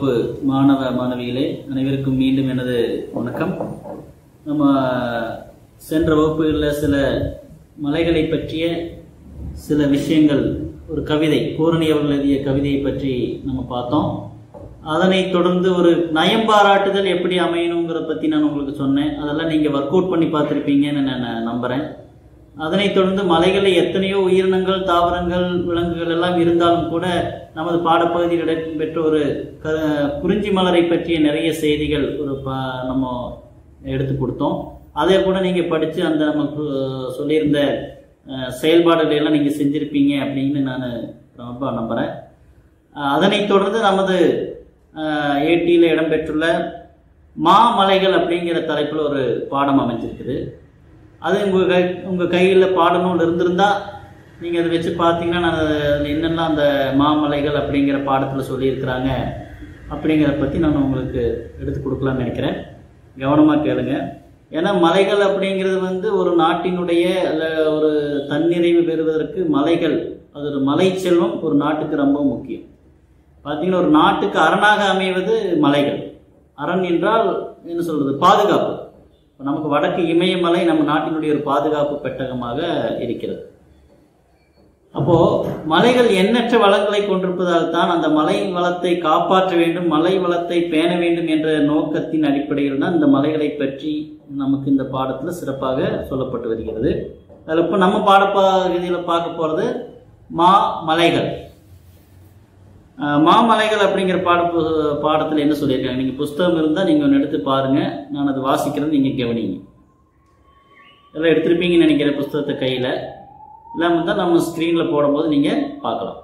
வகுப்பு மாணவ மாணவிகளே அனைவருக்கும் மீண்டும் எனது வணக்கம் நம்ம சென்ற வகுப்புகளில் சில மலைகளை பற்றிய சில விஷயங்கள் ஒரு கவிதை பூரணி அவர்கள் எழுதிய கவிதையை பற்றி நம்ம பார்த்தோம் அதனைத் தொடர்ந்து ஒரு நயம் பாராட்டுதல் எப்படி அமையணுங்கிற பற்றி நான் உங்களுக்கு சொன்னேன் அதெல்லாம் நீங்கள் ஒர்க் அவுட் பண்ணி பார்த்துருப்பீங்கன்னு நான் நம்புகிறேன் அதனைத் தொடர்ந்து மலைகளில் எத்தனையோ உயிரினங்கள் தாவரங்கள் விலங்குகள் எல்லாம் இருந்தாலும் கூட நமது பாடப்பகுதியில் இடம்பெற்ற ஒரு க குறிஞ்சி மலரை பற்றிய நிறைய செய்திகள் ஒரு ப நம்ம எடுத்து கொடுத்தோம் அதை கூட நீங்கள் படித்து அந்த நமக்கு சொல்லியிருந்த அஹ், செயல்பாடுகளை எல்லாம் நீங்கள் செஞ்சுருப்பீங்க அப்படின்னு நான் ரொம்ப நம்புகிறேன் அதனைத் தொடர்ந்து நமது ஏடியில் இடம்பெற்றுள்ள மாமலைகள் அப்படிங்கிற தலைப்பில் ஒரு பாடம் அமைஞ்சிருக்குது அது உங்கள் கை உங்கள் கையில் பாடநூல் இருந்திருந்தா நீங்கள் அதை வச்சு பார்த்தீங்கன்னா நான் அதில் என்னெல்லாம் அந்த மாமலைகள் அப்படிங்கிற பாடத்தில் சொல்லியிருக்கிறாங்க அப்படிங்கிறத பற்றி நான் உங்களுக்கு எடுத்து கொடுக்கலாம்னு நினைக்கிறேன் கவனமாக கேளுங்க ஏன்னா மலைகள் அப்படிங்கிறது வந்து ஒரு நாட்டினுடைய அல்ல ஒரு தன்னிறைவு பெறுவதற்கு மலைகள் அது ஒரு மலை செல்வம் ஒரு நாட்டுக்கு ரொம்ப முக்கியம் பார்த்தீங்கன்னா ஒரு நாட்டுக்கு அரணாக அமைவது மலைகள் அரண் என்றால் என்ன சொல்றது பாதுகாப்பு இப்ப நமக்கு வடக்கு இமயமலை நம்ம நாட்டினுடைய ஒரு பாதுகாப்பு பெட்டகமாக இருக்கிறது அப்போ மலைகள் எண்ணற்ற வளங்களை கொண்டிருப்பதால் தான் அந்த மலை வளத்தை காப்பாற்ற வேண்டும் மலை வளத்தை பேண வேண்டும் என்ற நோக்கத்தின் அடிப்படையில் தான் இந்த மலைகளை பற்றி நமக்கு இந்த பாடத்தில் சிறப்பாக சொல்லப்பட்டு வருகிறது அதில் இப்போ நம்ம பாடப்பகுதியில் பார்க்க போகிறது மா மலைகள் அஹ் மாமலைகள் அப்படிங்கிற பாட பாடத்தில் என்ன சொல்லியிருக்காங்க நீங்கள் புஸ்தகம் இருந்தால் நீங்கள் ஒன்று எடுத்து பாருங்கள் நான் அதை வாசிக்கிறது நீங்கள் கவனிங்க எல்லாம் எடுத்திருப்பீங்கன்னு நினைக்கிற புஸ்தகத்தை கையில் இல்லாமல் தான் நம்ம ஸ்க்ரீனில் போடும்போது நீங்கள் பார்க்கலாம்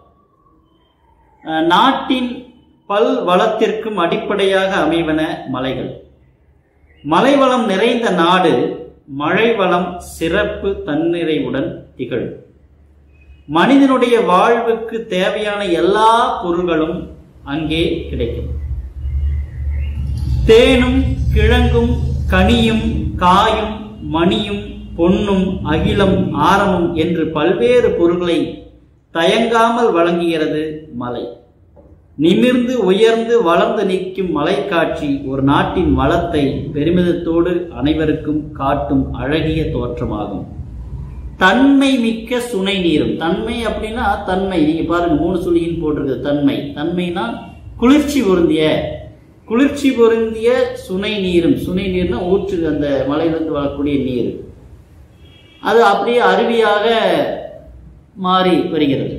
அஹ் நாட்டின் பல் வளத்திற்கும் அடிப்படையாக அமைவன மலைகள் மலைவளம் நிறைந்த நாடு மழை வளம் சிறப்பு தன்னிறைவுடன் திகழும் மனிதனுடைய வாழ்வுக்கு தேவையான எல்லா பொருள்களும் அங்கே கிடைக்கும் தேனும் கிழங்கும் கனியும் காயும் மணியும் பொன்னும் அகிலம் ஆரமும் என்று பல்வேறு பொருள்களை தயங்காமல் வழங்குகிறது மலை நிமிர்ந்து உயர்ந்து வளர்ந்து நிற்கும் மலைக்காட்சி ஒரு நாட்டின் வளத்தை பெருமிதத்தோடு அனைவருக்கும் காட்டும் அழகிய தோற்றமாகும் தன்மை மிக்க சுனை நீரும் தன்மை அப்படின்னா தன்மை நீங்க பாருங்க மூணு சுழியின் போட்டிருக்கு தன்மை தன்மைனா குளிர்ச்சி பொருந்திய குளிர்ச்சி பொருந்திய சுனை நீரும் சுனை நீர்னா ஊற்று அந்த மலையிலிருந்து வரக்கூடிய நீர் அது அப்படியே அருவியாக மாறி வருகிறது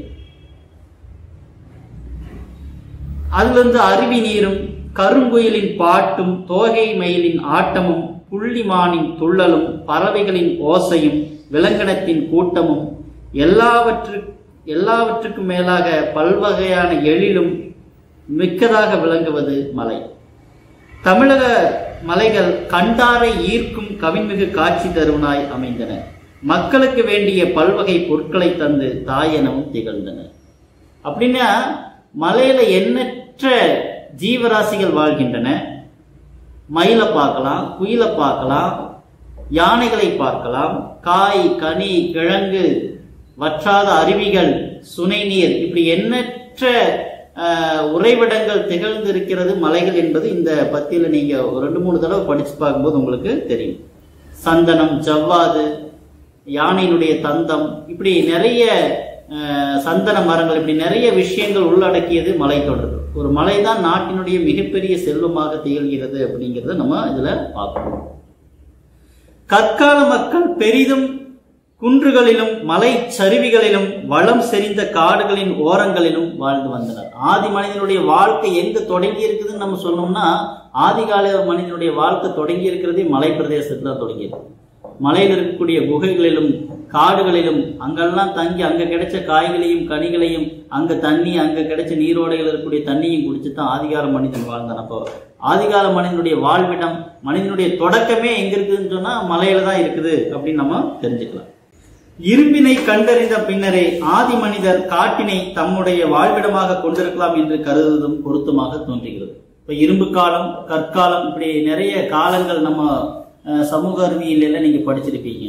அதிலிருந்து அருவி நீரும் கருங்குயிலின் பாட்டும் தோகை மயிலின் ஆட்டமும் புள்ளிமானின் துள்ளலும் பறவைகளின் ஓசையும் விலங்கணத்தின் கூட்டமும் எல்லாவற்று எல்லாவற்றுக்கும் மேலாக பல்வகையான எழிலும் மிக்கதாக விளங்குவது மலை தமிழக மலைகள் கண்டாரை ஈர்க்கும் கவின்மிகு காட்சி தருவனாய் அமைந்தன மக்களுக்கு வேண்டிய பல்வகை பொருட்களை தந்து தாயெனவும் திகழ்ந்தன அப்படின்னா மலையில எண்ணற்ற ஜீவராசிகள் வாழ்கின்றன மயிலை பார்க்கலாம் குயிலை பார்க்கலாம் யானைகளை பார்க்கலாம் காய் கனி கிழங்கு வற்றாத அருவிகள் சுனை நீர் இப்படி எண்ணற்ற ஆஹ், உறைவிடங்கள் திகழ்ந்து இருக்கிறது மலைகள் என்பது இந்த பத்தியில நீங்க ஒரு ரெண்டு மூணு தடவை படிச்சு பார்க்கும்போது உங்களுக்கு தெரியும் சந்தனம் ஜவ்வாது யானையினுடைய தந்தம் இப்படி நிறைய ஆஹ், சந்தன மரங்கள் இப்படி நிறைய விஷயங்கள் உள்ளடக்கியது மலை தொடர் ஒரு மலை தான் நாட்டினுடைய மிகப்பெரிய செல்வமாக திகழ்கிறது அப்படிங்கிறத நம்ம இதுல பார்க்கணும் கற்கால மக்கள் பெரிதும் குன்றுகளிலும் மலை சரிவுகளிலும் வளம் செறிந்த காடுகளின் ஓரங்களிலும் வாழ்ந்து வந்தனர் ஆதி மனிதனுடைய வாழ்க்கை எங்க தொடங்கி இருக்குதுன்னு நம்ம சொன்னோம்னா ஆதிகால மனிதனுடைய வாழ்க்கை தொடங்கி இருக்கிறதே மலை பிரதேசத்துல தான் தொடங்கியது மலையில் இருக்கக்கூடிய குகைகளிலும் காடுகளிலும் அங்கெல்லாம் தங்கி அங்க கிடைச்ச காய்களையும் கனிகளையும் அங்க தண்ணி அங்க கிடைச்ச நீரோடைகள் இருக்கக்கூடிய தண்ணியும் குடிச்சு தான் ஆதிகால மனிதன் வாழ்ந்தான் அப்போ ஆதிகால மனிதனுடைய வாழ்விடம் மனிதனுடைய தொடக்கமே எங்க இருக்குதுன்னு சொன்னா மலையில தான் இருக்குது அப்படின்னு நம்ம தெரிஞ்சுக்கலாம் இரும்பினை கண்டறிந்த பின்னரே ஆதி மனிதர் காட்டினை தம்முடைய வாழ்விடமாக கொண்டிருக்கலாம் என்று கருதுவதும் பொருத்தமாக தோன்றுகிறது இப்ப இரும்பு காலம் கற்காலம் இப்படி நிறைய காலங்கள் நம்ம அஹ், சமூக அறிவியல் எல்லாம் நீங்க படிச்சிருப்பீங்க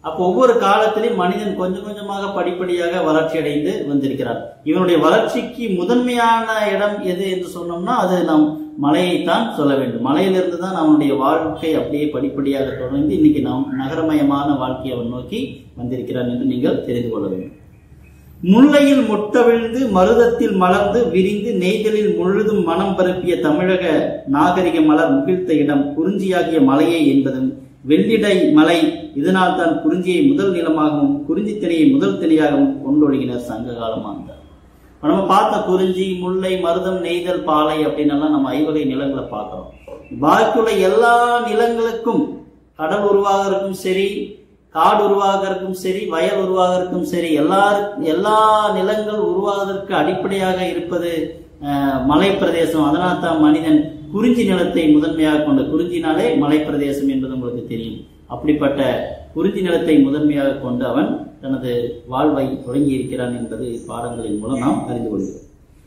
அப்போ ஒவ்வொரு காலத்திலும் மனிதன் கொஞ்சம் கொஞ்சமாக படிப்படியாக வளர்ச்சி அடைந்து வந்திருக்கிறார் இவனுடைய வளர்ச்சிக்கு முதன்மையான இடம் எது என்று சொன்னோம்னா அது நாம் மலையைத்தான் சொல்ல வேண்டும் மலையிலிருந்து தான் அவனுடைய வாழ்க்கை அப்படியே படிப்படியாக தொடர்ந்து இன்னைக்கு நாம் நகரமயமான வாழ்க்கையை அவன் நோக்கி வந்திருக்கிறான் என்று நீங்கள் தெரிந்து கொள்ள வேண்டும் முல்லையில் முட்டவிழ்ந்து மருதத்தில் மலர்ந்து விரிந்து நெய்தலில் முழுதும் மனம் பரப்பிய தமிழக நாகரிக மலர் முகிழ்த்த இடம் குறிஞ்சியாகிய மலையே என்பதும் வெள்ளிடை மலை இதனால் தான் குறிஞ்சியை முதல் நிலமாகவும் குறிஞ்சி திணையை முதல் திணையாகவும் கொண்டொழுகினர் சங்க காலமாந்தார் இப்ப நம்ம பார்த்த குறிஞ்சி முல்லை மருதம் நெய்தல் பாலை அப்படின்னு எல்லாம் நம்ம ஐவகை நிலங்களை பார்க்கிறோம் பாக்கியுள்ள எல்லா நிலங்களுக்கும் கடல் உருவாகிறதுக்கும் சரி காடு உருவாகிறதுக்கும் சரி வயல் உருவாகிறதுக்கும் சரி எல்லா எல்லா நிலங்கள் உருவாவதற்கு அடிப்படையாக இருப்பது அஹ், மலை பிரதேசம் அதனால் தான் மனிதன் குறிஞ்சி நிலத்தை முதன்மையாக கொண்ட குறிஞ்சினாலே மலை பிரதேசம் என்பது உங்களுக்கு தெரியும் அப்படிப்பட்ட குறிஞ்சி நிலத்தை முதன்மையாக கொண்டு அவன் தனது வாழ்வை தொடங்கி இருக்கிறான் என்பது பாடங்களின் மூலம் நாம் அறிந்து கொள்கிறோம்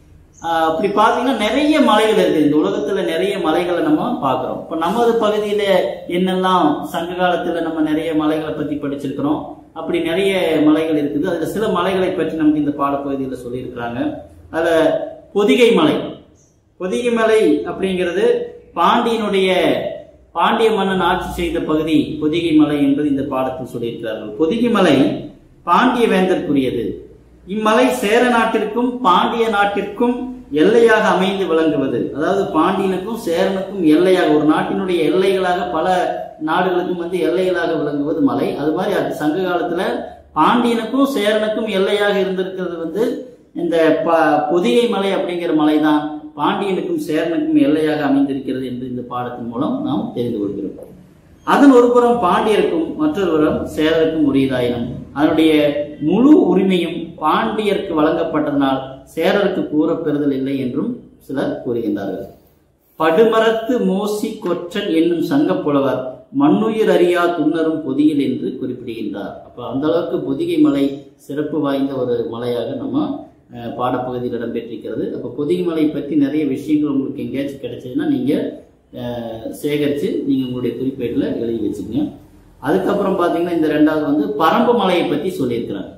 ஆஹ் அப்படி பார்த்தீங்கன்னா நிறைய மலைகள் இருக்குது இந்த உலகத்துல நிறைய மலைகளை நம்ம பார்க்கிறோம் இப்போ நமது பகுதியில என்னெல்லாம் சங்க காலத்துல நம்ம நிறைய மலைகளை பத்தி படிச்சிருக்கிறோம் அப்படி நிறைய மலைகள் இருக்குது அதுல சில மலைகளை பற்றி நமக்கு இந்த பாடப்பகுதியில சொல்லியிருக்கிறாங்க அதுல பொதிகை மலை பொதிகை மலை அப்படிங்கிறது பாண்டியனுடைய பாண்டிய மன்னன் ஆட்சி செய்த பகுதி பொதிகை மலை என்பது இந்த பாடத்தில் சொல்லியிருக்கிறார்கள் பொதிகை மலை பாண்டிய வேந்தற்குரியது இம்மலை சேர நாட்டிற்கும் பாண்டிய நாட்டிற்கும் எல்லையாக அமைந்து விளங்குவது அதாவது பாண்டியனுக்கும் சேரனுக்கும் எல்லையாக ஒரு நாட்டினுடைய எல்லைகளாக பல நாடுகளுக்கும் வந்து எல்லைகளாக விளங்குவது மலை அது மாதிரி அது சங்க காலத்துல பாண்டியனுக்கும் சேரனுக்கும் எல்லையாக இருந்திருக்கிறது வந்து இந்த ப பொதிகை மலை அப்படிங்கிற மலை தான் பாண்டியனுக்கும் சேரனுக்கும் எல்லையாக அமைந்திருக்கிறது என்று இந்த பாடத்தின் மூலம் நாம் தெரிந்து கொள்கிறோம் அதன் ஒரு புறம் பாண்டியருக்கும் மற்றொரு புறம் சேரருக்கும் உரியதாயினும் அதனுடைய முழு உரிமையும் பாண்டியருக்கு வழங்கப்பட்டதனால் சேரருக்கு கூறப்பெறுதல் இல்லை என்றும் சிலர் கூறுகின்றார்கள் படுமரத்து மோசி கொற்றன் என்னும் சங்கப் புலவர் மண்ணுயிர் அறியா துண்ணரும் பொதியில் என்று குறிப்பிடுகின்றார் அப்ப அந்த அளவுக்கு பொதிகை மலை சிறப்பு வாய்ந்த ஒரு மலையாக நம்ம அஹ், பாடப்பகுதியில் இடம்பெற்றிருக்கிறது அப்ப பொதிகை மலை பற்றி நிறைய விஷயங்கள் உங்களுக்கு எங்கேயாச்சும் கிடைச்சதுன்னா நீங்க அஹ், சேகரித்து நீங்கள் உங்களுடைய குறிப்பேட்டில் எழுதி வச்சுக்கங்க அதுக்கப்புறம் பார்த்தீங்கன்னா இந்த ரெண்டாவது வந்து பரம்பு மலையை பற்றி சொல்லியிருக்கிறாங்க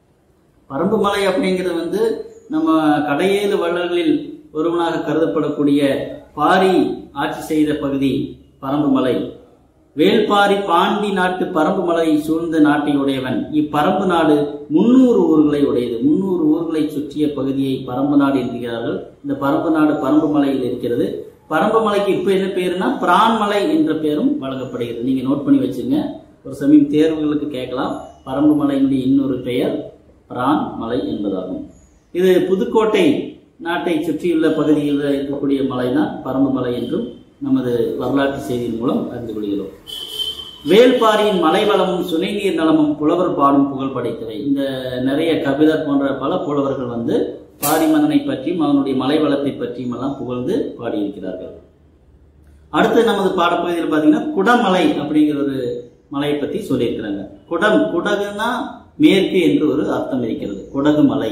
பரம்பு மலை அப்படிங்கிறது வந்து நம்ம கடையேழு வள்ளல்களில் ஒருவனாக கருதப்படக்கூடிய பாரி ஆட்சி செய்த பகுதி பரம்பு மலை வேல்பாரி பாண்டி நாட்டு பரம்பு மலையை சூழ்ந்த நாட்டை உடையவன் இப்பரம்பு நாடு முன்னூறு ஊர்களை உடையது முன்னூறு ஊர்களை சுற்றிய பகுதியை பரம்பு நாடு என்கிறார்கள் இந்த பரம்பு நாடு பரம்பு மலையில் இருக்கிறது பரம்பு மலைக்கு இப்ப என்ன பேருனா பிரான்மலை என்ற பேரும் வழங்கப்படுகிறது நீங்க நோட் பண்ணி வச்சுங்க ஒரு சமயம் தேர்வுகளுக்கு கேட்கலாம் பரம்பு மலையினுடைய இன்னொரு பெயர் பிரான் மலை என்பதாகும் இது புதுக்கோட்டை நாட்டை சுற்றியுள்ள பகுதியில் இருக்கக்கூடிய மலை தான் பரம்பு மலை என்றும் நமது வரலாற்று செய்தியின் மூலம் அறிந்து கொள்கிறோம் வேல்பாரியின் மலைவளமும் சுனைநீர் நலமும் புலவர் பாடும் புகழ் படைத்தவை இந்த நிறைய கபிலர் போன்ற பல புலவர்கள் வந்து பாரி மன்னனை பற்றியும் அவனுடைய மலைவளத்தை பற்றியும் எல்லாம் புகழ்ந்து பாடியிருக்கிறார்கள் அடுத்து நமது பாடப்பகுதியில் பார்த்தீங்கன்னா குடமலை அப்படிங்கிற ஒரு மலையை பற்றி சொல்லியிருக்கிறாங்க குடம் குடகுனா மேற்கு என்று ஒரு அர்த்தம் இருக்கிறது குடகு மலை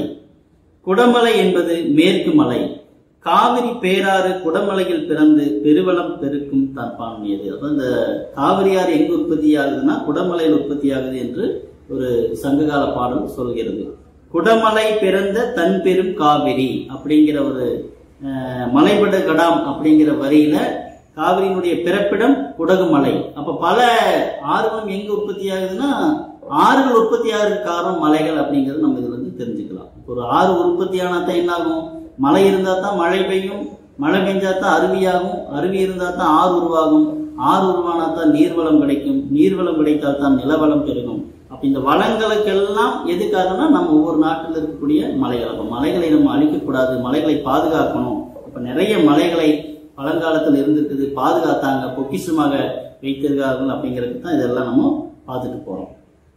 குடமலை என்பது மேற்கு மலை காவிரி பேராறு குடமலையில் பிறந்து பெருவளம் பெருக்கும் தற்பான்மையது அப்ப இந்த காவிரியாறு எங்கு உற்பத்தி ஆகுதுன்னா குடமலையில் உற்பத்தி ஆகுது என்று ஒரு சங்ககால பாடல் சொல்கிறது குடமலை பிறந்த தன் பெரும் காவிரி அப்படிங்கிற ஒரு அஹ், மலைபடு கடாம் அப்படிங்கிற வரியில காவிரியினுடைய பிறப்பிடம் குடகுமலை அப்ப பல ஆறுகளும் எங்க உற்பத்தி ஆகுதுன்னா ஆறுகள் உற்பத்தி ஆகிறதுக்கு காரணம் மலைகள் அப்படிங்கிறது நம்ம இதுல இருந்து தெரிஞ்சுக்கலாம் ஒரு ஆறு உற்பத்தி ஆனா தான் என்ன ஆகும் மழை இருந்தா தான் மழை பெய்யும் மழை பெஞ்சா தான் அருவியாகும் அருவி இருந்தா தான் ஆறு உருவாகும் ஆறு உருவானா தான் நீர்வளம் கிடைக்கும் நீர்வளம் கிடைத்தால் தான் நிலவளம் பெருகும் அப்ப இந்த வளங்களுக்கெல்லாம் எதுக்காகனா நம்ம ஒவ்வொரு நாட்டில் இருக்கக்கூடிய மலைகள் அப்ப மலைகளை நம்ம அழிக்கக்கூடாது மலைகளை பாதுகாக்கணும் அப்ப நிறைய மலைகளை பழங்காலத்தில் இருந்திருக்குது பாதுகாத்தாங்க பொக்கிஷமாக வைத்திருக்கார்கள் அப்படிங்கிறதுக்கு தான் இதெல்லாம் நம்ம பார்த்துட்டு போறோம்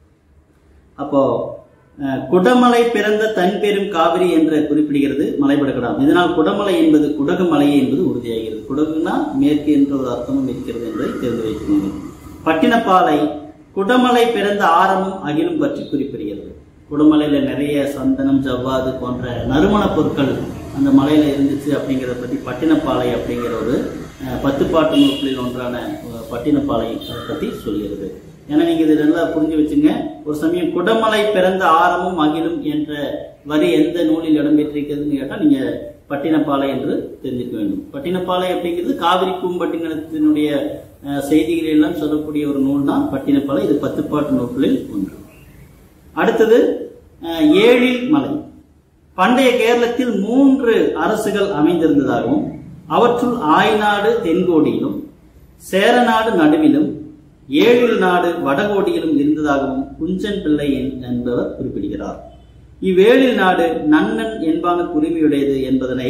அப்போ அஹ், குடமலை பிறந்த தன் பெரும் காவிரி என்று குறிப்பிடுகிறது மலைபடுகடாம் இதனால் குடமலை என்பது குடகு மலை என்பது உறுதியாகிறது குடகுனா மேற்கு என்ற ஒரு அர்த்தமும் இருக்கிறது என்பதை தெரிந்து வைக்கணும் பட்டினப்பாலை குடமலை பிறந்த ஆரமும் அகிலும் பற்றி குறிப்பிடுகிறது குடமலையில நிறைய சந்தனம் ஜவ்வாது போன்ற நறுமணப் பொருட்கள் அந்த மலையில இருந்துச்சு அப்படிங்கிறத பற்றி பட்டினப்பாலை அப்படிங்கிற ஒரு அஹ், பத்துப்பாட்டு நூல்களில் ஒன்றான அஹ், பட்டினப்பாலை அதை பற்றி சொல்கிறது ஏன்னா நீங்க இது நல்லா புரிஞ்சு வச்சுங்க ஒரு சமயம் குடமலை பிறந்த ஆரமும் அகிலும் என்ற வரி எந்த நூலில் இடம்பெற்றிருக்கிறதுன்னு கேட்டா நீங்க பட்டினப்பாலை என்று தெரிஞ்சுக்க வேண்டும் பட்டினப்பாலை அப்படிங்கிறது காவிரி பூம்பட்டினத்தினுடைய அஹ், செய்திகளை எல்லாம் சொல்லக்கூடிய ஒரு நூல் தான் பட்டினப்பாலை இது பத்துப்பாட்டு நூல்களில் ஒன்று அடுத்தது அஹ், ஏழில் மலை பண்டைய கேரளத்தில் மூன்று அரசுகள் அமைந்திருந்ததாகவும் அவற்றுள் ஆய்நாடு தென்கோடியிலும் சேரநாடு நடுவிலும் ஏழில் நாடு வடகோடியிலும் இருந்ததாகவும் குஞ்சன் பிள்ளை என்- என்பவர் குறிப்பிடுகிறார் இவ்வேழில் நாடு நன்னன் என்பானுக்கு உரிமையுடையது என்பதனை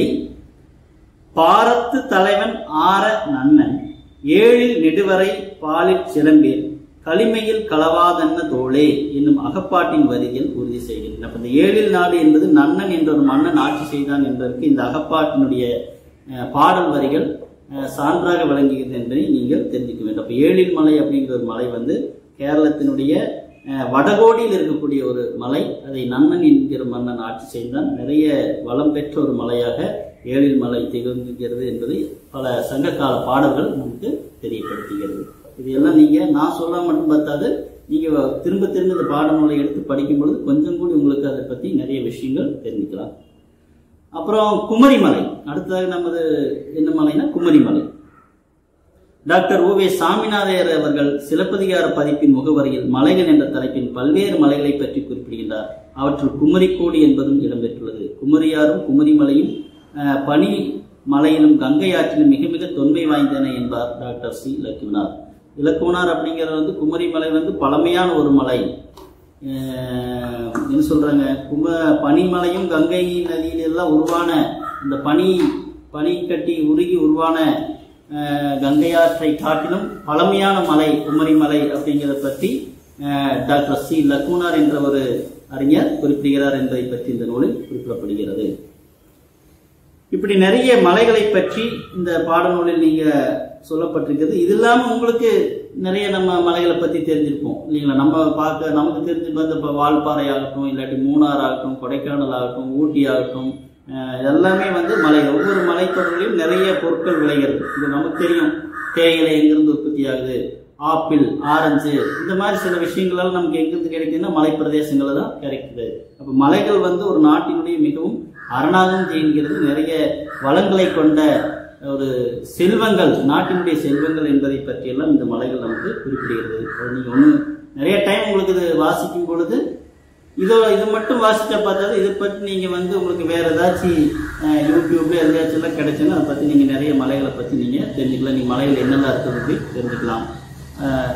பாரத்து தலைவன் ஆர நன்னன் ஏழில் நெடுவரை பாலிற் சிலம்பேர் களிமையில் களவாதன்ன தோளே என்னும் அகப்பாட்டின் வரியில் உறுதி செய்கின்றன அப்ப இந்த ஏழில் நாடு என்பது நன்னன் என்ற ஒரு மன்னன் ஆட்சி செய்தான் என்பதற்கு இந்த அகப்பாட்டினுடைய அஹ், பாடல் வரிகள் அஹ், சான்றாக விளங்குகிறது என்பதை நீங்கள் தெரிஞ்சுக்க வேண்டும் அப்ப ஏழில் மலை அப்படிங்கிற ஒரு மலை வந்து கேரளத்தினுடைய அஹ், வடகோடியில் இருக்கக்கூடிய ஒரு மலை அதை நன்னன் என்கிற மன்னன் ஆட்சி செய்தான் நிறைய வளம் பெற்ற ஒரு மலையாக ஏழில் மலை திகழ்கிறது என்பதை பல சங்ககால பாடல்கள் நமக்கு தெரியப்படுத்துகிறது இது எல்லாம் நீங்க நான் சொல்ல மட்டும் பார்த்தாது நீங்க திரும்ப திரும்ப இந்த பாடநூலை எடுத்து படிக்கும் பொழுது கொஞ்சம் கூட உங்களுக்கு அதை பத்தி நிறைய விஷயங்கள் தெரிஞ்சுக்கலாம் அப்புறம் குமரிமலை அடுத்ததாக நமது என்ன மலைனா குமரிமலை டாக்டர் ஓவே சாமிநாதையர் அவர்கள் சிலப்பதிகார பதிப்பின் முகவரியில் மலைகள் என்ற தலைப்பின் பல்வேறு மலைகளை பற்றி குறிப்பிடுகின்றார் அவற்றுள் குமரிக்கோடி என்பதும் இடம்பெற்றுள்ளது குமரியாரும் குமரிமலையும் அஹ், பனி மலையிலும் கங்கை ஆற்றிலும் மிக மிக தொன்மை வாய்ந்தன என்பார் டாக்டர் சி இலக்குவனார் இலக்குவனார் அப்படிங்கிறது வந்து குமரிமலை வந்து பழமையான ஒரு மலை அஹ், என்ன சொல்றாங்க கும பனிமலையும் கங்கை நதியிலெல்லாம் உருவான இந்த பனி பனி கட்டி உருகி உருவான அஹ், கங்கை ஆற்றை காட்டிலும் பழமையான மலை குமரிமலை அப்படிங்கிறத பற்றி அஹ், டாக்டர் சி லக்குனார் என்ற ஒரு அறிஞர் குறிப்பிடுகிறார் என்பதை பற்றி இந்த நூலில் குறிப்பிடப்படுகிறது இப்படி நிறைய மலைகளை பற்றி இந்த பாடநூலில் நீங்க சொல்லப்பட்டிருக்கிறது இது இல்லாம உங்களுக்கு நிறைய நம்ம மலைகளை பத்தி தெரிஞ்சிருப்போம் இல்லைங்களா நம்ம பார்க்க நமக்கு தெரிஞ்சு வந்து இப்போ வால்பாறை ஆகட்டும் இல்லாட்டி மூணார் ஆகட்டும் கொடைக்கானல் ஆகட்டும் ஊட்டி ஆகட்டும் அஹ் எல்லாமே வந்து மலை ஒவ்வொரு மலைத்தொடரிலும் நிறைய பொருட்கள் விளைகிறது இது நமக்கு தெரியும் தேயிலை எங்கிருந்து உற்பத்தி ஆகுது ஆப்பிள் ஆரஞ்சு இந்த மாதிரி சில விஷயங்களால் நமக்கு எங்கிருந்து கிடைக்குதுன்னா மலை பிரதேசங்கள்ல தான் கிடைக்குது அப்ப மலைகள் வந்து ஒரு நாட்டினுடைய மிகவும் அரணாகம் செய்கிறது நிறைய வளங்களை கொண்ட ஒரு செல்வங்கள் நாட்டினுடைய செல்வங்கள் என்பதை பற்றியெல்லாம் இந்த மலைகள் நமக்கு குறிப்பிடுகிறது அது நீங்க ஒண்ணு நிறைய டைம் உங்களுக்கு இது வாசிக்கும் பொழுது இதோ இது மட்டும் வாசிச்சா பார்த்தாலும் இதை பற்றி நீங்க வந்து உங்களுக்கு வேற ஏதாச்சும் அஹ், யூடியூப்ல எதாச்சும் எல்லாம் கிடைச்சுன்னா அதை பத்தி நீங்க நிறைய மலைகளை பத்தி நீங்க தெரிஞ்சுக்கலாம் நீங்க மலைகள் என்னெல்லாம் இருக்குது போய் தெரிஞ்சுக்கலாம் அஹ்,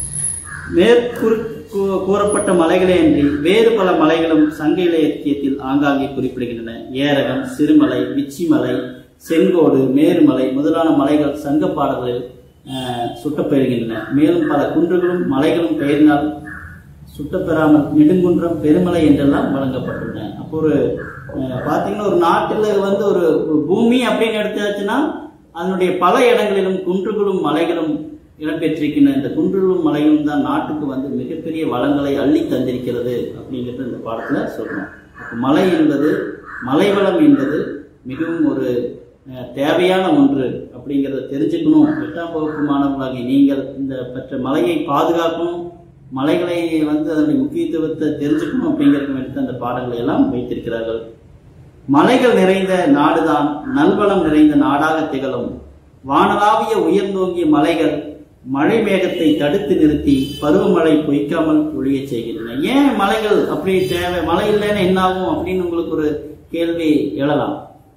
மேற்கூறு கூ- கூறப்பட்ட மலைகளே அன்றி வேறு பல மலைகளும் சங்க இலக்கியத்தில் ஆங்காங்கே குறிப்பிடுகின்றன ஏரகம் சிறுமலை விச்சிமலை செங்கோடு மேருமலை முதலான மலைகள் சங்க பாடல்களில் அஹ், சுட்டப்பெறுகின்றன மேலும் பல குன்றுகளும் மலைகளும் பெயரினால் சுட்டப்பெறாமல் நெடுங்குன்றம் பெருமலை என்றெல்லாம் வழங்கப்பட்டுள்ளன அப்போ ஒரு அஹ், பாத்தீங்கன்னா ஒரு நாட்டில் வந்து ஒரு ஒரு பூமி அப்படின்னு எடுத்தாச்சுன்னா அதனுடைய பல இடங்களிலும் குன்றுகளும் மலைகளும் இடம்பெற்றிருக்கின்றன இந்த குன்றுகளும் மலைகளும் தான் நாட்டுக்கு வந்து மிகப்பெரிய வளங்களை அள்ளி தந்திருக்கிறது அப்படிங்கிறது இந்த பாடத்துல சொல்றோம் அப்போ மலை என்பது மலைவளம் என்பது மிகவும் ஒரு அஹ், தேவையான ஒன்று அப்படிங்கிறத தெரிஞ்சுக்கணும் எட்டாம் வகுப்பு மாணவர்களாகிய நீங்கள் இந்த பெற்ற மலையை பாதுகாக்கணும் மலைகளை வந்து அதனுடைய முக்கியத்துவத்தை தெரிஞ்சுக்கணும் அப்படிங்கிறதுக்கு வேண்டி தான் இந்த பாடங்களை எல்லாம் வைத்திருக்கிறார்கள் மலைகள் நிறைந்த நாடுதான் நல்வளம் நிறைந்த நாடாக திகழும் வானளாவிய உயர்ந்தோங்கிய மலைகள் மழை மேகத்தை தடுத்து நிறுத்தி பருவமழை பொய்க்காமல் ஒழியச் செய்கின்றன ஏன் மலைகள் அப்படி தேவை மழை இல்லைன்னா என்ன ஆகும் அப்படின்னு உங்களுக்கு ஒரு கேள்வி எழலாம்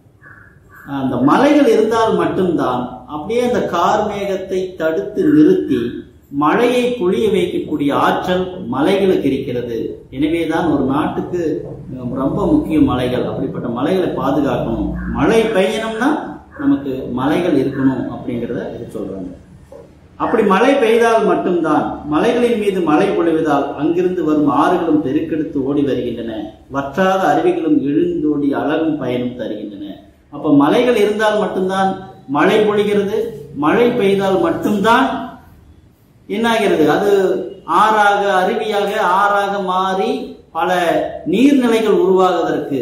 அந்த மலைகள் இருந்தால் மட்டும்தான் அப்படியே அந்த கார் மேகத்தை தடுத்து நிறுத்தி மழையை பொழிய வைக்கக்கூடிய ஆற்றல் மலைகளுக்கு இருக்கிறது எனவேதான் ஒரு நாட்டுக்கு அஹ், ரொம்ப முக்கிய மலைகள் அப்படிப்பட்ட மலைகளை பாதுகாக்கணும் மழை பெய்யணும்னா நமக்கு மலைகள் இருக்கணும் அப்படிங்கிறத இது சொல்றாங்க அப்படி மழை பெய்தால் மட்டும்தான் மலைகளின் மீது மழை பொழிவதால் அங்கிருந்து வரும் ஆறுகளும் பெருக்கெடுத்து ஓடி வருகின்றன வற்றாத அருவிகளும் எழுந்தோடி அழகும் பயனும் தருகின்றன அப்ப மலைகள் இருந்தால் மட்டும்தான் மழை பொழிகிறது மழை பெய்தால் மட்டும்தான் என்னாகிறது அது ஆறாக அருவியாக ஆறாக மாறி பல நீர்நிலைகள் உருவாகுவதற்கு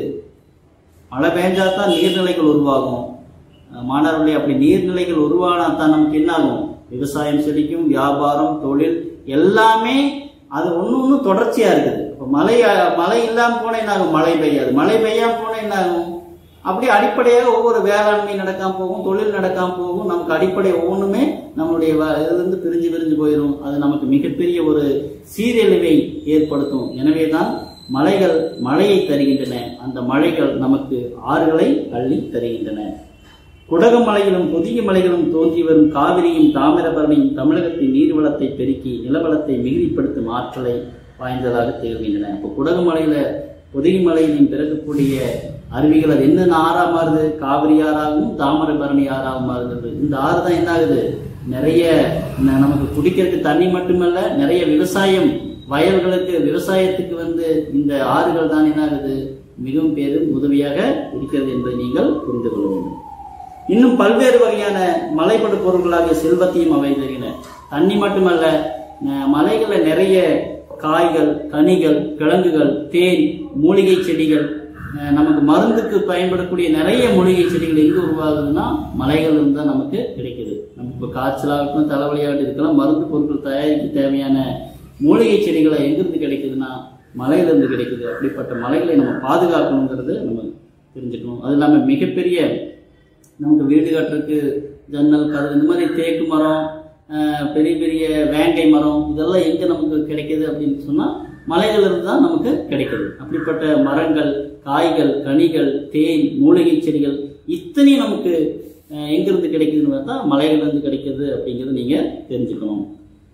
மழை பெஞ்சா தான் நீர்நிலைகள் உருவாகும் அஹ் மாணவர்களே அப்படி நீர்நிலைகள் உருவானா தான் நமக்கு என்ன ஆகும் விவசாயம் செழிக்கும் வியாபாரம் தொழில் எல்லாமே அது ஒன்று ஒன்று தொடர்ச்சியா இருக்குது இப்போ மழை மழை இல்லாமல் போனால் என்ன ஆகும் மழை பெய்யாது மழை பெய்யாம போனால் என்ன ஆகும் அப்படி அடிப்படையாக ஒவ்வொரு வேளாண்மை நடக்காம போகும் தொழில் நடக்காம போகும் நமக்கு அடிப்படை ஒவ்வொன்றுமே நம்மளுடைய வ- இதிலிருந்து பிரிஞ்சு பிரிஞ்சு போயிடும் அது நமக்கு மிகப்பெரிய ஒரு சீரழிவை ஏற்படுத்தும் எனவே தான் மலைகள் மழையை தருகின்றன அந்த மழைகள் நமக்கு ஆறுகளை அள்ளி தருகின்றன குடகுமலையிலும் புதிய மலைகளும் தோன்றி வரும் காவிரியும் தாமிரபரணியும் தமிழகத்தின் நீர்வளத்தை பெருக்கி நிலவளத்தை மிகுதிப்படுத்தும் ஆற்றலை வாய்ந்ததாக திகழ்கின்றன இப்போ குடகுமலையில புதிய மலையிலும் பிறக்கக்கூடிய அருவிகள் அது என்னென்ன ஆறா மாறுது காவிரி ஆறாகவும் தாமிரபரணி ஆறாகவும் மாறுகிறது இந்த ஆறு தான் என்ன ஆகுது நிறைய ந- நமக்கு குடிக்கிறதுக்கு தண்ணி மட்டுமல்ல நிறைய விவசாயம் வயல்களுக்கு விவசாயத்துக்கு வந்து இந்த ஆறுகள் தான் என்ன ஆகுது மிகவும் பெரும் உதவியாக இருக்கிறது என்பதை நீங்கள் புரிந்து கொள்ள வேண்டும் இன்னும் பல்வேறு வகையான மலைப்படு பொருட்களாகிய செல்வத்தையும் அவை தருகின தண்ணி மட்டுமல்ல அஹ் மலைகள்ல நிறைய காய்கள் கனிகள் கிழங்குகள் தேன் மூலிகை செடிகள் அஹ் நமக்கு மருந்துக்கு பயன்படக்கூடிய நிறைய மூலிகை செடிகள் எங்க உருவாகுதுன்னா மலைகள் இருந்து தான் நமக்கு கிடைக்குது நமக்கு இப்போ காய்ச்சலாகட்டும் தலைவலியாகட்டும் இருக்கலாம் மருந்து பொருட்கள் தயாரிக்க தேவையான மூலிகை செடிகளை எங்கிருந்து கிடைக்குதுன்னா மலையிலிருந்து கிடைக்குது அப்படிப்பட்ட மலைகளை நம்ம பாதுகாக்கணுங்கிறது நம்ம தெரிஞ்சுக்கணும் அது இல்லாமல் மிகப்பெரிய நமக்கு வீடு கட்டுறதுக்கு ஜன்னல் கதவு இந்த மாதிரி தேக்கு மரம் அஹ், பெரிய பெரிய வேங்கை மரம் இதெல்லாம் எங்கே நமக்கு கிடைக்குது அப்படின்னு சொன்னால் மலைகளிலிருந்து தான் நமக்கு கிடைக்குது அப்படிப்பட்ட மரங்கள் காய்கள் கனிகள் தேன் மூலிகை செடிகள் இத்தனையும் நமக்கு அஹ், எங்கிருந்து கிடைக்குதுன்னு பார்த்தா மலைகளிலிருந்து கிடைக்குது அப்படிங்கிறத நீங்கள் தெரிஞ்சுக்கணும்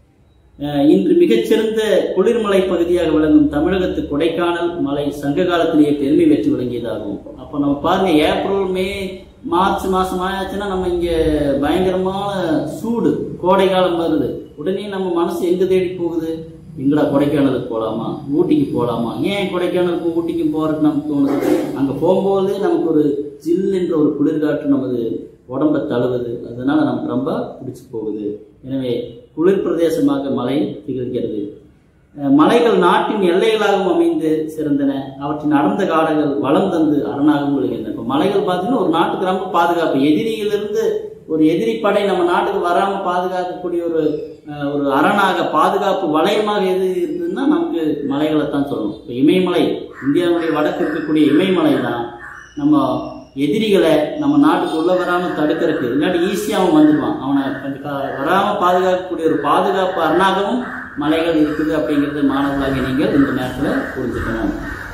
அஹ் இன்று மிகச்சிறந்த குளிர்மலை பகுதியாக விளங்கும் தமிழகத்து கொடைக்கானல் மலை சங்க காலத்திலேயே பெருமை பெற்று விளங்கியதாகும் அப்போ நம்ம பாருங்க ஏப்ரல் மே மார்ச் மாசம் ஆயாச்சுன்னா நம்ம இங்க பயங்கரமான சூடு கோடை காலம் வருது உடனே நம்ம மனசு எங்க தேடி போகுது எங்கடா கொடைக்கானலுக்கு போகலாமா ஊட்டிக்கு போகலாமா ஏன் கொடைக்கானலுக்கும் ஊட்டிக்கும் போறதுக்கு நமக்கு தோணுது அங்க போகும்போது நமக்கு ஒரு ஜில் என்ற ஒரு குளிர்காற்று நமது உடம்பை தழுவுது அதனால நமக்கு ரொம்ப பிடிச்சு போகுது எனவே குளிர் பிரதேசமாக மலை திகழ்கிறது அஹ் மலைகள் நாட்டின் எல்லைகளாகவும் அமைந்து சிறந்தன அவற்றின் அடர்ந்த காடுகள் வளம் தந்து அரணாகவும் விழுகின்றன இப்போ மலைகள் பார்த்தீங்கன்னா ஒரு நாட்டுக்கு ரொம்ப பாதுகாப்பு எதிரியிலிருந்து ஒரு எதிரி படை நம்ம நாட்டுக்கு வராம பாதுகாக்கக்கூடிய ஒரு அஹ், ஒரு அரணாக பாதுகாப்பு வளையமாக எது இருக்குதுன்னா நமக்கு மலைகளை தான் சொல்லணும் இப்போ இமயமலை இந்தியாவுடைய வடக்கு இருக்கக்கூடிய இமயமலை தான் நம்ம எதிரிகளை நம்ம நாட்டுக்கு உள்ள வராம தடுக்கிறதுக்கு இல்லாட்டி ஈஸியா அவன் வந்துடுவான் அவனை கொஞ்சம் கா- வராம பாதுகாக்கக்கூடிய ஒரு பாதுகாப்பு அரணாகவும் மலைகள் இருக்குது அப்படிங்கிறது மாணவர்களாக நீங்கள் இந்த நேரத்தில் புரிஞ்சுக்கணும்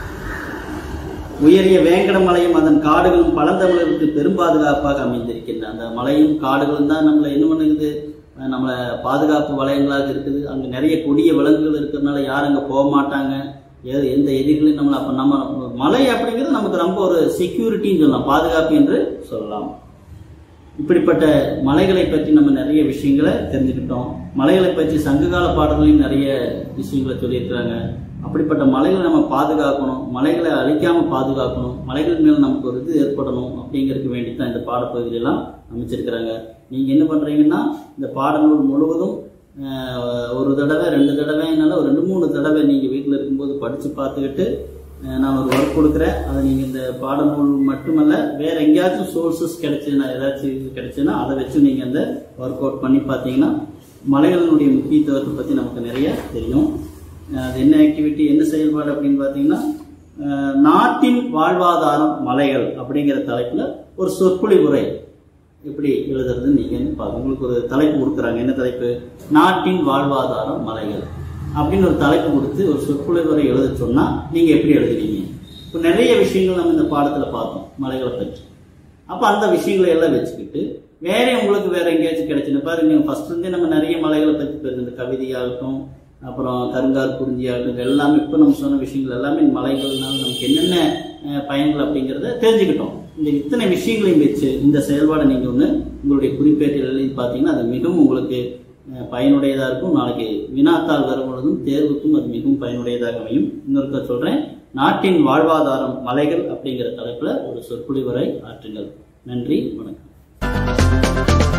உயரிய வேங்கட மலையும் அதன் காடுகளும் பழந்தமிழருக்கு பெரும் பாதுகாப்பாக அமைந்திருக்கின்றன அந்த மலையும் காடுகளும் தான் நம்மளை என்ன பண்ணுது அஹ் நம்மளை பாதுகாப்பு வளையங்களாக இருக்குது அங்கே நிறைய கொடிய விலங்குகள் இருக்கிறதுனால யாரும் அங்கே போக மாட்டாங்க எ- எந்த எதிரிகளையும் நம்மளை அப்போ நம்ம மலை அப்படிங்கிறது நமக்கு ரொம்ப ஒரு செக்யூரிட்டின்னு சொல்லலாம் பாதுகாப்பு என்று சொல்லலாம் இப்படிப்பட்ட மலைகளை பற்றி நம்ம நிறைய விஷயங்களை தெரிஞ்சுக்கிட்டோம் மலைகளை பற்றி சங்ககால பாடல்களையும் நிறைய விஷயங்களை சொல்லியிருக்கிறாங்க அப்படிப்பட்ட மலைகளை நம்ம பாதுகாக்கணும் மலைகளை அழிக்காம பாதுகாக்கணும் மலைகள் மேல நமக்கு ஒரு இது ஏற்படணும் அப்படிங்கிறதுக்கு வேண்டி தான் இந்த பாடப்பகுதியெல்லாம் அமைச்சிருக்கிறாங்க நீங்க என்ன பண்றீங்கன்னா இந்த பாடநூல் முழுவதும் அஹ், ஒரு தடவை ரெண்டு தடவைனால ஒரு ரெண்டு மூணு தடவை நீங்க வீட்டில் இருக்கும்போது படிச்சு பார்த்துக்கிட்டு அஹ், நான் ஒரு ஒர்க் கொடுக்குறேன் அதை நீங்க இந்த பாடநூல் மட்டுமல்ல வேற எங்கேயாச்சும் சோர்சஸ் கிடைச்சுன்னா ஏதாச்சும் இது கிடைச்சுன்னா அதை வச்சு நீங்க அந்த ஒர்க் அவுட் பண்ணி பார்த்தீங்கன்னா மலைகளினுடைய முக்கியத்துவத்தை பத்தி நமக்கு நிறைய தெரியும் அஹ், அது என்ன ஆக்டிவிட்டி என்ன செயல்பாடு அப்படின்னு பார்த்தீங்கன்னா அஹ், நாட்டின் வாழ்வாதாரம் மலைகள் அப்படிங்கிற தலைப்புல ஒரு சொற்பொழிவு உரை எப்படி எழுதுறதுன்னு நீங்க வந்து பாருங்க உங்களுக்கு ஒரு தலைப்பு கொடுக்குறாங்க என்ன தலைப்பு நாட்டின் வாழ்வாதாரம் மலைகள் அப்படின்னு ஒரு தலைப்பு கொடுத்து ஒரு சொற்பொழிவு உரை எழுத சொன்னா நீங்க எப்படி எழுதுவீங்க இப்போ நிறைய விஷயங்கள் நம்ம இந்த பாடத்துல பார்த்தோம் மலைகளை பற்றி அப்ப அந்த விஷயங்களை எல்லாம் வச்சுக்கிட்டு வேற உங்களுக்கு வேற எங்கேயாச்சும் கிடைச்சுன்னு பாருங்க ஃபர்ஸ்ட் இருந்தே நம்ம நிறைய மலைகளை பற்றி பேருந்து இந்த கவிதையாகட்டும் அப்புறம் கருங்கார் குறிஞ்சியாகட்டும் இது எல்லாமே இப்போ நம்ம சொன்ன விஷயங்கள் எல்லாமே மலைகள்னால நமக்கு என்னென்ன அஹ், பயன்கள் அப்படிங்கிறத தெரிஞ்சுக்கிட்டோம் இந்த இத்தனை விஷயங்களையும் வச்சு இந்த செயல்பாடை நீங்க ஒன்று உங்களுடைய குறிப்பேட்டில் எழுதி பார்த்தீங்கன்னா அது மிகவும் உங்களுக்கு அஹ், பயனுடையதா இருக்கும் நாளைக்கு வினாத்தாள் வரும் பொழுதும் தேர்வுக்கும் அது மிகவும் பயனுடையதாக அமையும் இன்னொருக்க சொல்றேன் நாட்டின் வாழ்வாதாரம் மலைகள் அப்படிங்கிற தலைப்புல ஒரு சொற்பொழிவுரை ஆற்றுங்கள் நன்றி வணக்கம்